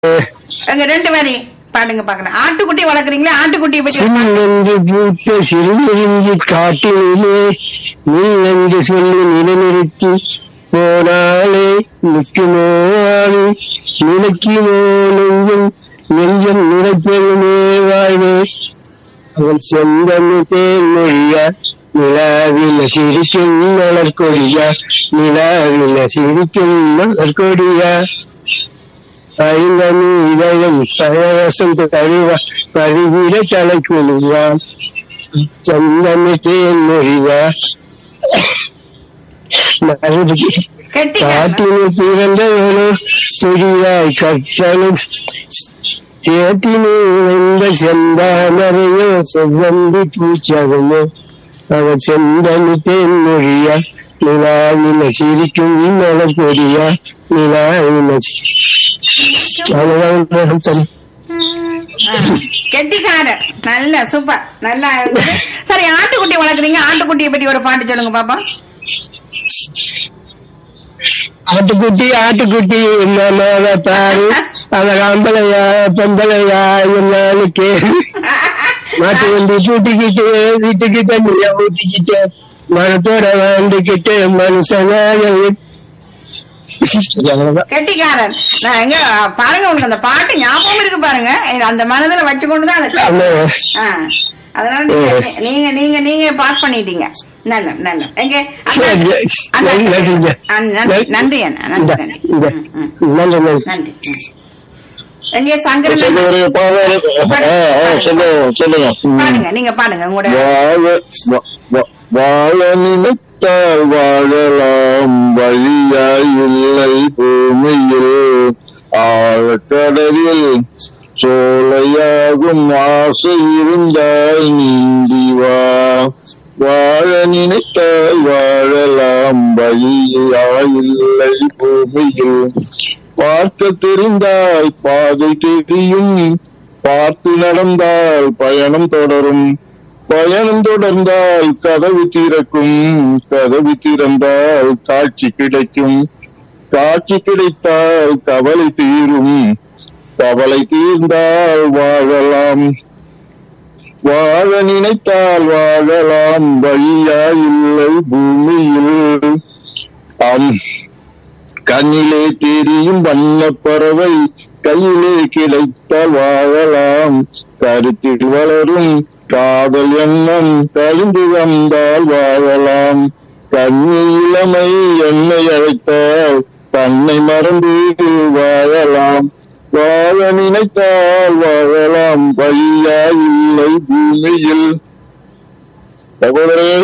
அங்க ரெண்டு வரி பாடுங்க பாக்கலாம் ஆட்டுக்குட்டி வளர்க்குறீங்களா ஆட்டுக்குட்டியை பத்தி ஒரு பாட்டு. சின்னென்று பூத்த சிறுநெருங்கி காட்டிலே நீ சொல்லி நிலைநிறுத்தி போனாலே நிற்குமோ ஆளு நிலைக்குமோ நெஞ்சம் நெஞ்சம் நிலைப்பெருமே வாழ்வே அவள் செந்தமி தேன்மொழியா நிலாவில சிரிக்கும் மலர்கொடியா நிலாவில சிரிக்கும் மலர்கொடியா ஐந்தமி இதயம் பழவசம் தழுவா பருவிட தலை குழுவா சந்தமி தேன்மொழியா மறுபடி கெட்டிக்காரன் காட்டினில் பிறந்தவனோ துடியாய் கற்றலும் சேத்தினில் எந்த செந்தாமரையோ செவ்வந்தி பூச்சகமோ அவ செந்தமி தேன்மொழியா நிலாவில சிரிக்கும் மலர் கொடியா நிலாவில அவ்வளவுதான் ஆ, கெட்டிக்காரன் நல்ல சூப்பர் நல்லா இருந்தது சரி ஆட்டுக்குட்டி வளர்க்குறீங்க ஆட்டுக்குட்டியை பத்தி ஒரு பாட்டு சொல்லுங்க பாப்பா ஆட்டுக்குட்டி ஆட்டுக்குட்டி என்ன பாரு அவ ஆம்பளையா பொம்பளையா என்னன்னு கேளு மாட்டு வண்டி கூட்டிக்கிட்டு வீட்டுக்கு தண்ணிய ஊத்திக்கிட்டு மனத்தோட வாழ்ந்துக்கிட்டு மனுஷனாக அவ்வளவுதான் கெட்டிக்காரன் நான் எங்க பாருங்க உங்களுக்கு அந்த பாட்டு ஞாபகம் இருக்கு பாருங்க அந்த மனதுல வச்சுக்கொண்டுதான் அந்த அந்த ஆ, அதனால நீங்க நீங்க நீங்க நீங்க பாஸ் பண்ணிட்டீங்க நல்ல நல்ல எங்க அந்த- சரி, அந்த- நன்றி, நன்றிங்க. ஆ, நன்றி நன்றி அண்ணா நன்றி இந்த நன்றி இந்த ம், ம், நல்ல நல்ல நன்றி ம். எங்க சங்கரன் சொல்லுங்க ஒரு பாடல். ஆ, ஆ, சொல்லுங்க சொல்லுங்க ம். பாடுங்க நீங்க பாடுங்க உங்களோட வாழ வ- வ- வாழ நினைத்தால் வாழலாம் வழியாய் இல்லை பூமியில் ஆழக்கடலில் சோலையாகும் ஆசை இருந்தாய் நீந்தி வா வாழ நினைத்தால் வாழலாம் வழியாய் இல்லை பூமியில் பார்க்க தெரிந்தால் பாதை தெரியும் பார்த்து நடந்தால் பயணம் தொடரும் பயணம் தொடர்ந்தால் கதவு திறக்கும் கதவு திறந்தால் காட்சி கிடைக்கும் காட்சி கிடைத்தால் கவலை தீரும் கவலை தீர்ந்தால் வாழலாம் வாழ நினைத்தால் வாழலாம் வழியா இல்லை பூமியில் ஆம் கண்ணிலே தெரியும் வண்ண பறவை கையிலே கிடைத்தால் வாழலாம் கருத்தில் வளரும் காதல் எண்ணம் கழிந்து வந்தால் வாழலாம் கண்ணி இளமை என்னை அழைத்தால் தன்னை மறந்து வாழலாம் வாழ நினைத்தால் வாழலாம் வழியா இல்லை பூமியில் சகோதரே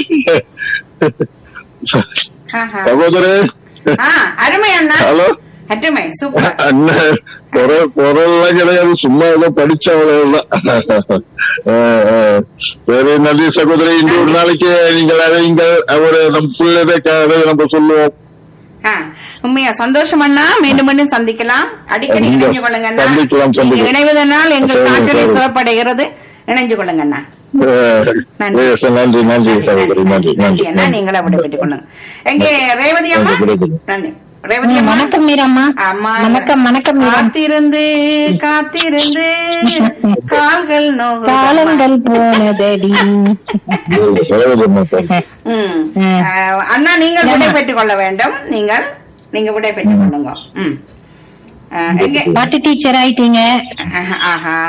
ஆஹா. சகோதரே ஆ, அருமை அண்ணா ஹலோ அருமை சூப்பர் அண்ணன் குரல் குரல்லாம் கிடையாது சும்மா ஏதோ படிச்ச அவ்வளவுதான் சரி நன்றி சகோதரி இந்த ஒரு நாளைக்கு நீங்கள் அழைங்க ஒரு நம் பிள்ளைதை கதை நம்ம சொல்லுவோம் ஆ, உண்மையா சந்தோஷம் அண்ணா மீண்டும் மீண்டும் சந்திக்கலாம் அடிக்கடி நீங்க இணைஞ்சு கொள்ளுங்க அண்ணா சந்திக்கலாம், நீங்க சந்திக்கலாம். இணைவதனால் எங்கள் சரி, காட்டளை சரி. சிறப்படைகிறது இணைஞ்சு கொள்ளுங்க அண்ணா அஹ், நன்றி. yes, நன்றி நன்றி சகோதரி நன்றி நன்றி அண்ணா நன்றி நீங்களே விடைபெற்றுக் கொள்ளுங்க எங்கே ரேவதி அம்மா நன்றி, விடைபெறு. நன்றி ரேவதி அம்மா வணக்கம் மீரம்மா அம்மா வணக்கம் வணக்கம் மீரா காத்திருந்து காத்திருந்து கால்கள் நோகு காலங்கள் போனதடி சகோதரி மக்கள். ம். ம். அஹ், அண்ணா நீங்கள் விடை பெற்றுக் கொள்ள வேண்டும் நீங்கள் நீங்க விடை பெற்றுக் கொள்ளுங்க ம். அஹ், எங்கே பாட்டு டீச்சர் ஆயிட்டீங்க ஆஹா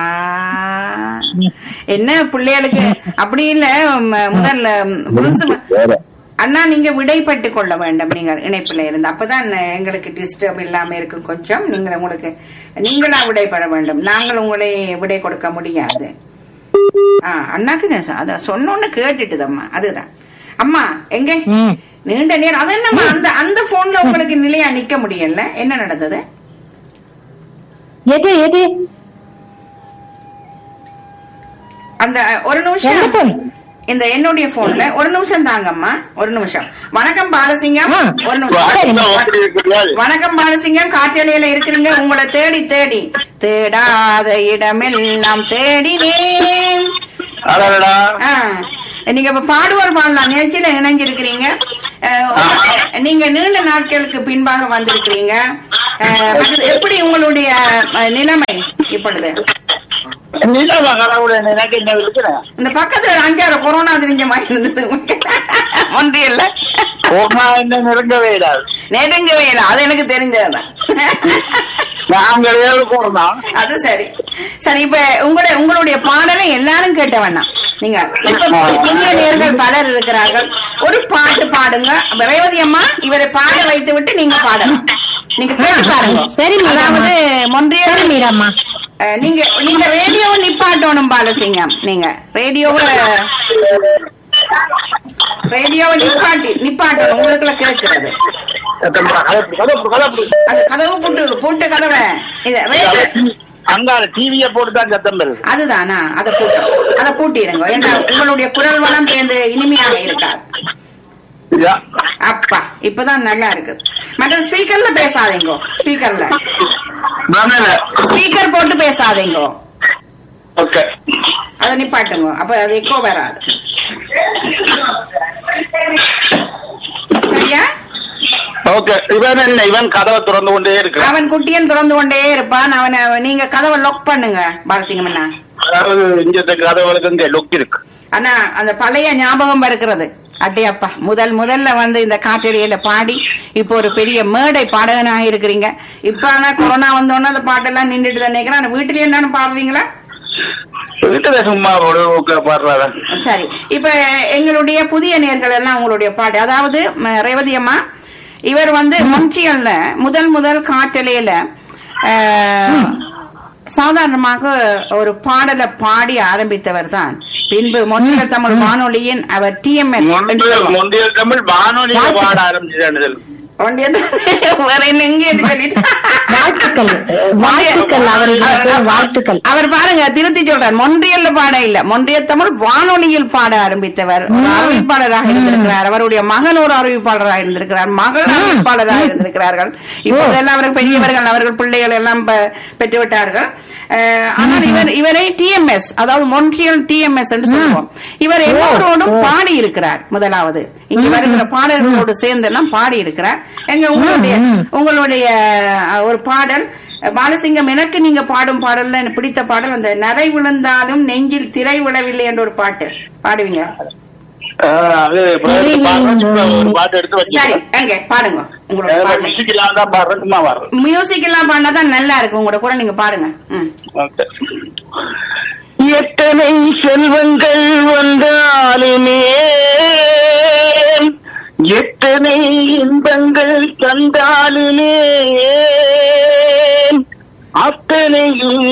என்ன பிள்ளைகளுக்கு அப்படி இல்ல ம- முதல்ல முழுசு வேற அண்ணா நீங்க விடை பெற்றுக் கொள்ள வேண்டும் நீங்கள் இணைப்புல இருந்து அப்பதான் எங்களுக்கு டிஸ்டர்ப் இல்லாம இருக்கும் கொஞ்சம் நீங்கள் உங்களுக்கு நீங்களா விடை பெற வேண்டும் நாங்கள் உங்களை விடை கொடுக்க முடியாது ஆ அண்ணாக்கு நான் சொ- அத சொன்னோன்னு கேட்டுட்டுதம்மா அதுதான் அம்மா எங்க ம். நீண்ட நேரம் அது என்னம்மா அந்த அந்த போன்ல உங்களுக்கு நிலையா நிக்க முடியல என்ன நடந்தது எது எது அந்த ஒரு எந்த நிமிஷம் phone? இந்த என்னுடைய போன்ல ஒரு நிமிஷம் தாங்கம்மா ஒரு நிமிஷம் வணக்கம் பாலசிங்கம் ஆ. ஒரு நிமிஷம் அப்படி இருக்கிறாள். வணக்கம் பாலசிங்கம் காற்றலையில இருக்கிறீங்க உங்களை தேடி தேடி தேடாத இடமெல்லாம் தேடினேன் அடடடா. ஆ, நீங்க இப்ப பாடுவார் பாடலாம் நிகழ்ச்சியில இணைஞ்சிருக்கிறீங்க அஹ், நீங்க நீண்ட நாட்களுக்கு பின்பாக வந்திருக்கிறீங்க அஹ், மற்றது எப்படி உங்களுடைய அஹ், நிலைமை இப்பொழுது நிலவ கடவுளை நினைக்க என்ன இருக்கிறேன் இந்த பக்கத்துல ஒரு அஞ்சாறு கொரோனா தெரிஞ்ச மாதிரி இருந்தது ஒன்றியல்ல போமா என்ன நெருங்கவே இடாது நெருங்கவே இல்லை அது எனக்கு தெரிஞ்சதுதான் நாங்கள் ஏழு போறோம் அது சரி சரி இப்ப உங்களை உங்களுடைய பாடலை எல்லாரும் கேட்ட வேணாம் நீங்க இப்ப புதிய நேர்கள் பலர் இருக்கிறார்கள் ஒரு பாட்டு பாடுங்க ரேவதி அம்மா இவரை பாட வைத்து விட்டு நீங்க பாடலாம் நீங்க கேட்டு பாருங்க சரி, மீரா. அதாவது சரி மொன்றியல் மீராம்மா அஹ், நீங்க நீங்க ரேடியோவை நிப்பாட்டணும் பாலசிங்கம் நீங்க ரேடியோவை ரேடியோவை நிப்பாட்டி நிப்பாட்டணும் உங்களுக்குள்ள கேட்கிறது அது கதவு போட்டு போட்டு கதவை இது ரேடியோ அங்கால டிவிய போட்டு தான் சத்தம் வருது அதுதானா அதை பூட்டு அதை பூட்டிடுங்க ஏன்னா உங்களுடைய குரல் வளம் சேர்ந்து இனிமையாக இருக்காது யா. அப்பா இப்பதான் நல்லா இருக்குது மற்ற ஸ்பீக்கர்ல பேசாதீங்க ஸ்பீக்கர்ல நானே ஸ்பீக்கர் போட்டு பேசாதீங்க ஓகே அதை நிப்பாட்டுங்க அப்ப அது எக்கோ வராது சரியா ஓகே இவன் என்ன இவன் கதவை திறந்து கொண்டே இருக்கு அவன் குட்டியன் திறந்து கொண்டே இருப்பான் அவனை நீங்க கதவை லாக் பண்ணுங்க பாலசிங்கம் அண்ணா அதாவது இந்த கதவுகளுக்கு இங்க லுக் இருக்கு ஆனா அந்த பழைய ஞாபகம் இருக்கிறது அட்டையப்பா முதல் முதல்ல வந்து இந்த காற்றடியில பாடி இப்போ ஒரு பெரிய மேடை பாடகனாக இருக்கிறீங்க இப்ப ஆனா கொரோனா வந்தோடனே அந்த பாட்டெல்லாம் நின்றுட்டு தான் நினைக்கிறேன் ஆனா வீட்டுலயே என்னன்னு பாடுறீங்களா வீட்டுல சும்மா ஒரு பாடுறாங்க சரி இப்ப எங்களுடைய புதிய நேர்கள் எல்லாம் உங்களுடைய பாட்டு அதாவது ம, ரேவதி அம்மா இவர் வந்து மொன்ட்ரியல்ல முதல் முதல் காற்றலையில அஹ், சாதாரணமாக ஒரு பாடலை பாடி ஆரம்பித்தவர் தான் பின்பு மொன்றியல் தமிழ் வானொலியின் அவர் டிஎம்எஸ் முந்தைய முந்தைய தமிழ் வானொலியில பாட ஆரம்பிச்சிட்டானது வேற என்ன எங்கே சொல்லிட்டு வாழ்த்துக்கள் வாழ்த்துக்கள் அவர்களுக்கு வாழ்த்துக்கள் அவர் பாருங்க திருத்தி சொல்றார் மொன்றியல்ல பாட இல்ல மொன்றிய தமிழ் வானொலியில் பாட ஆரம்பித்தவர் ஒரு அறிவிப்பாளராக இருந்திருக்கிறார் அவருடைய மகன் ஒரு அறிவிப்பாளராக இருந்திருக்கிறார் மகள் அறிவிப்பாளராக இருந்திருக்கிறார்கள் இப்போதெல்லாம் அவர்கள் பெரியவர்கள் அவர்கள் பிள்ளைகள் எல்லாம் பெ- பெற்று விட்டார்கள் அஹ், ஆனால் இவர் இவரை டிஎம்எஸ் அதாவது மொன்றியல் டிஎம்எஸ் என்று சொல்லுவோம் இவர் எல்லோரோடும் பாடி இருக்கிறார் முதலாவது இங்கு வருகிற பாடல்களோடு சேர்ந்து எல்லாம் பாடி இருக்கிறார் எங்க உங்களுடைய உங்களுடைய அஹ், ஒரு பாடல் அஹ், பாலசிங்கம் எனக்கு நீங்க பாடும் பாடல்ல எனக்கு பிடித்த பாடல் அந்த நரை விழுந்தாலும் நெஞ்சில் திரை விழவில்லை என்ற ஒரு பாட்டு பாடுவீங்க அது இப்ப பாடுறேன். சும்மா ஒரு பாட்டு எடுத்து சரி வச்சுக்கிறேன் எங்க பாடுங்க உங்களோட பாடல் மியூசிக் இல்லாம தான் பாடுறேன் சும்மா பாடுறேன் மியூசிக் எல்லாம் பாடினாதான் நல்லா இருக்கும் உங்களோட கூட நீங்க பாடுங்க ம் ஓகே எத்தனை செல்வங்கள் வந்தாலுமே எத்தனை இன்பங்கள் தந்தாலுமே அத்தனையும்